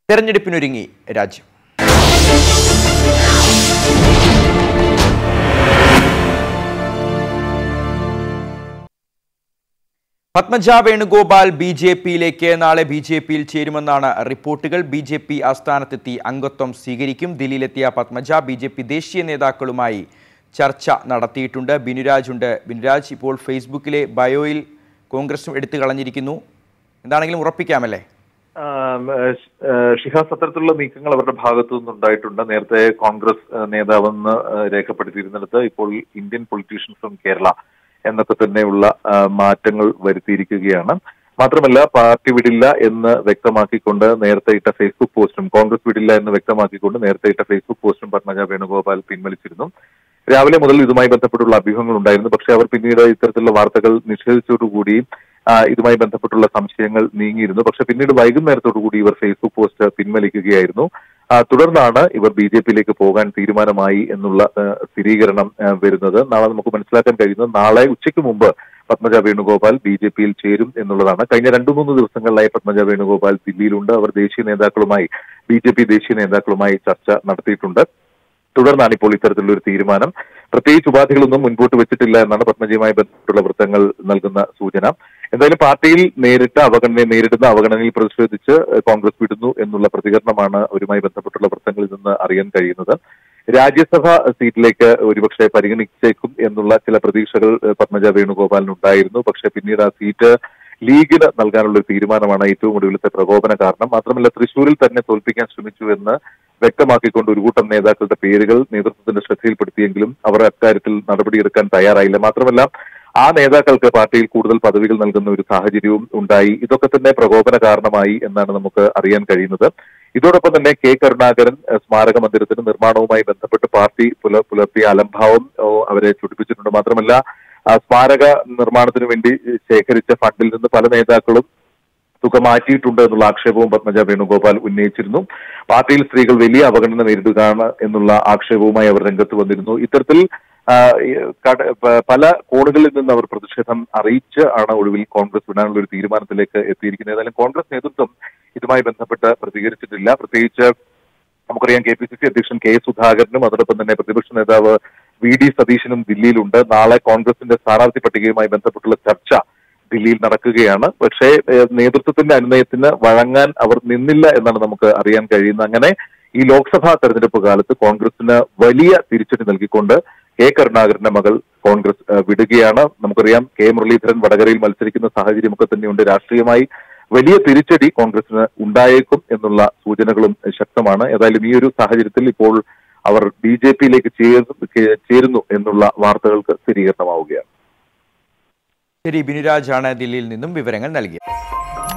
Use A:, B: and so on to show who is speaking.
A: തെരഞ്ഞെടുപ്പിനൊരുങ്ങി രാജ്യം Padmaja Venugopal B J പിയിലേക്ക് നാളെ ബി ജെ പിയിൽ ചേരുമെന്നാണ് റിപ്പോർട്ടുകൾ ബി ജെ പി ആസ്ഥാനത്തെത്തി അംഗത്വം സ്വീകരിക്കും ദില്ലിയിലെത്തിയ പത്മജ ബി ജെ പി ദേശീയ നേതാക്കളുമായി ചർച്ച നടത്തിയിട്ടുണ്ട് ബിനുരാജ് ഉണ്ട് ബിനുരാജ് ഇപ്പോൾ ഫേസ്ബുക്കിലെ ബയോയിൽ കോൺഗ്രസും എടുത്തു കളഞ്ഞിരിക്കുന്നു എന്താണെങ്കിലും ഉറപ്പിക്കാമല്ലേ
B: ആം, ഏഹ്, ഏഹ്, ഷിഹാസ് അത്തരത്തിലുള്ള നീക്കങ്ങൾ അവരുടെ ഭാഗത്തു നിന്നുണ്ടായിട്ടുണ്ട് നേരത്തെ കോൺഗ്രസ് ഏഹ്, നേതാവെന്ന് ഏഹ്, രേഖപ്പെടുത്തിയിരുന്നിടത്ത് ഇപ്പോൾ ഇന്ത്യൻ പൊളിറ്റീഷ്യൻസ് ഫ്രം കേരള എന്നൊക്കെ തന്നെയുള്ള ആ, മാറ്റങ്ങൾ വരുത്തിയിരിക്കുകയാണ് മാത്രമല്ല പാർട്ടി വിടില്ല എന്ന് വ്യക്തമാക്കിക്കൊണ്ട് നേരത്തെ ഇട്ട ഫേസ്ബുക്ക് പോസ്റ്റും കോൺഗ്രസ് വിടില്ല എന്ന് വ്യക്തമാക്കിക്കൊണ്ട് നേരത്തെ ഇട്ട ഫേസ്ബുക്ക് പോസ്റ്റും പത്മജ വേണുഗോപാൽ പിൻവലിച്ചിരുന്നു രാവിലെ മുതൽ ഇതുമായി ബന്ധപ്പെട്ടുള്ള അഭ്യൂഹങ്ങൾ ഉണ്ടായിരുന്നു പക്ഷേ അവർ പിന്നീട് ഇത്തരത്തിലുള്ള വാർത്തകൾ നിഷേധിച്ചതോടുകൂടി ആ, ഇതുമായി ബന്ധപ്പെട്ടുള്ള സംശയങ്ങൾ നീങ്ങിയിരുന്നു പക്ഷെ പിന്നീട് വൈകുന്നേരത്തോടുകൂടി ഇവർ ഫേസ്ബുക്ക് പോസ്റ്റ് പിൻവലിക്കുകയായിരുന്നു ആ, തുടർന്നാണ് ഇവർ ബി ജെ പിയിലേക്ക് പോകാൻ തീരുമാനമായി എന്നുള്ള ആ, സ്ഥിരീകരണം ആ, വരുന്നത് നാളെ നമുക്ക് മനസ്സിലാക്കാൻ കഴിയുന്നത് നാളെ ഉച്ചയ്ക്ക് മുമ്പ് പത്മജ വേണുഗോപാൽ ബി ജെ പിയിൽ ചേരും എന്നുള്ളതാണ് കഴിഞ്ഞ രണ്ടു മൂന്ന് ദിവസങ്ങളിലായി പത്മജ വേണുഗോപാൽ ദില്ലിയിലുണ്ട് അവർ ദേശീയ നേതാക്കളുമായി ബി ജെ പി ദേശീയ നേതാക്കളുമായി ചർച്ച നടത്തിയിട്ടുണ്ട് തുടർന്നാണ് ഇപ്പോൾ ഇത്തരത്തിലുള്ള ഒരു തീരുമാനം പ്രത്യേകിച്ച് ഉപാധികളൊന്നും മുൻപോട്ട് വെച്ചിട്ടില്ല എന്നാണ് പത്മജിയുമായി ബന്ധപ്പെട്ടുള്ള വൃത്തങ്ങൾ നൽകുന്ന സൂചന എന്തായാലും പാർട്ടിയിൽ നേരിട്ട അവഗണനയെ നേരിടുന്ന അവഗണനയിൽ പ്രതിഷേധിച്ച് കോൺഗ്രസ് വിടുന്നു എന്നുള്ള പ്രതികരണമാണ് അവരുമായി ബന്ധപ്പെട്ടുള്ള വൃത്തങ്ങളിൽ നിന്ന് അറിയാൻ കഴിയുന്നത് രാജ്യസഭ സീറ്റിലേക്ക് ഒരുപക്ഷെ പരിഗണിച്ചേക്കും എന്നുള്ള ചില പ്രതീക്ഷകൾ ഏഹ്, പത്മജ വേണുഗോപാലിനുണ്ടായിരുന്നു പക്ഷേ പിന്നീട് ആ സീറ്റ് ലീഗിന് നൽകാനുള്ള ഒരു തീരുമാനമാണ് ഏറ്റവും ഒടുവിലത്തെ പ്രകോപന കാരണം മാത്രമല്ല തൃശൂരിൽ തന്നെ തോൽപ്പിക്കാൻ ശ്രമിച്ചു എന്ന് വ്യക്തമാക്കിക്കൊണ്ട് ഒരു കൂട്ടം നേതാക്കളുടെ പേരുകൾ നേതൃത്വത്തിന്റെ ശ്രദ്ധയിൽപ്പെടുത്തിയെങ്കിലും അവർ അക്കാര്യത്തിൽ നടപടിയെടുക്കാൻ തയ്യാറായില്ല മാത്രമല്ല ആ നേതാക്കൾക്ക് പാർട്ടിയിൽ കൂടുതൽ പദവികൾ നൽകുന്ന ഒരു സാഹചര്യവും ഉണ്ടായി ഇതൊക്കെ തന്നെ പ്രകോപന കാരണമായി എന്നാണ് നമുക്ക് അറിയാൻ കഴിയുന്നത് ഇതോടൊപ്പം തന്നെ കെ കരുണാകരൻ ഏഹ്, സ്മാരക മന്ദിരത്തിന്റെ നിർമ്മാണവുമായി ബന്ധപ്പെട്ട് പാർട്ടി പുല പുലർത്തിയ അലംഭാവം ഓ, അവരെ ചുടിപ്പിച്ചിട്ടുണ്ട് മാത്രമല്ല ആ സ്മാരക നിർമ്മാണത്തിന് വേണ്ടി ശേഖരിച്ച ഫണ്ടിൽ നിന്ന് പല നേതാക്കളും തുക മാറ്റിയിട്ടുണ്ട് എന്നുള്ള ആക്ഷേപവും പത്മജ വേണുഗോപാൽ ഉന്നയിച്ചിരുന്നു പാർട്ടിയിൽ സ്ത്രീകൾ വലിയ അവഗണന നേരിടുകയാണ് എന്നുള്ള ആക്ഷേപവുമായി അവർ രംഗത്ത് വന്നിരുന്നു ഇത്തരത്തിൽ ആ, ഈ കട- പ- പല കോണുകളിൽ നിന്ന് അവർ പ്രതിഷേധം അറിയിച്ച് ആണ് ഒടുവിൽ കോൺഗ്രസ് വിടാനുള്ള ഒരു തീരുമാനത്തിലേക്ക് എത്തിയിരിക്കുന്നത് ഏതായാലും കോൺഗ്രസ് നേതൃത്വം ഇതുമായി ബന്ധപ്പെട്ട് പ്രതികരിച്ചിട്ടില്ല പ്രത്യേകിച്ച് നമുക്കറിയാം കെ പി സി സി അധ്യക്ഷൻ കെ സുധാകരനും അതോടൊപ്പം തന്നെ പ്രതിപക്ഷ നേതാവ് വി ഡി സതീശനും ദില്ലിയിലുണ്ട് നാളെ കോൺഗ്രസിന്റെ സ്ഥാനാർത്ഥി പട്ടികയുമായി ബന്ധപ്പെട്ടുള്ള ചർച്ച ദില്ലിയിൽ നടക്കുകയാണ് പക്ഷേ ഏഹ്, നേതൃത്വത്തിന്റെ അനുനയത്തിന് വഴങ്ങാൻ അവർ നിന്നില്ല എന്നാണ് നമുക്ക് അറിയാൻ കഴിയുന്നത് അങ്ങനെ ഈ ലോക്സഭാ തെരഞ്ഞെടുപ്പ് കാലത്ത് കോൺഗ്രസിന് വലിയ തിരിച്ചടി നൽകിക്കൊണ്ട് കെ കരുണാകരന്റെ മകൾ കോൺഗ്രസ് ഏഹ്, വിടുകയാണ് നമുക്കറിയാം കെ മുരളീധരൻ വടകരയിൽ മത്സരിക്കുന്ന സാഹചര്യമൊക്കെ തന്നെയുണ്ട് രാഷ്ട്രീയമായി വലിയ തിരിച്ചടി കോൺഗ്രസിന് ഉണ്ടായേക്കും എന്നുള്ള സൂചനകളും ശക്തമാണ് ഏതായാലും ഈ ഒരു സാഹചര്യത്തിൽ ഇപ്പോൾ അവർ ബി ജെ പിയിലേക്ക് ചേരുന്നു എന്നുള്ള വാർത്തകൾക്ക് സ്ഥിരീകരണമാവുകയാണ്
A: ശരി ബിനുരാജാണ് ദില്ലിയിൽ നിന്നും വിവരങ്ങൾ നൽകിയത്